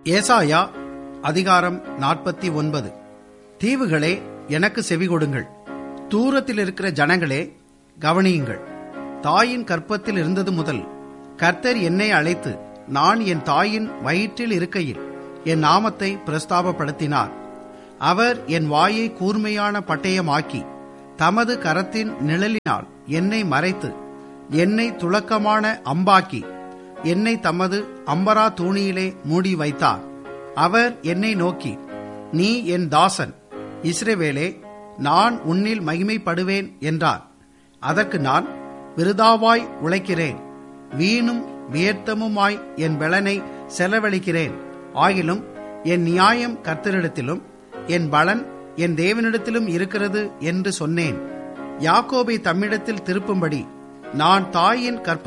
ஏசாயா அதிகாரம் நாற்பத்தி ஒன்பது தீவுகளே எனக்கு செவி கொடுங்கள் தூரத்தில் இருக்கிற ஜனங்களே கவனியுங்கள் தாயின் கற்பத்தில் இருந்தது முதல் கர்த்தர் என்னை அழைத்து நான் என் தாயின் வயிற்றில் இருக்கையில் என் நாமத்தை பிரஸ்தாபப்படுத்தினார் அவர் என் வாயை கூர்மையான பட்டயமாக்கி தமது கரத்தின் நிழலினால் என்னை மறைத்து என்னை துளக்கமான அம்பாக்கி என்னை தமது அம்பரா தூணியிலே மூடி வைத்தார் அவர் என்னை நோக்கி நீ என் தாசன் இஸ்ரவேலே நான் உன்னில் மகிமைப்படுவேன் என்றார் அதற்கு நான் விருதாவாய் உழைக்கிறேன் வீணும் வியர்த்தமுமாய் என் பலனை செலவழிக்கிறேன் ஆகிலும் என் நியாயம் கர்த்தரிடத்திலும் என் பலன் என் தேவனிடத்திலும் இருக்கிறது என்று சொன்னேன் யாக்கோபை தம்மிடத்தில் திருப்பும்படி நான் தாயின் கற்ப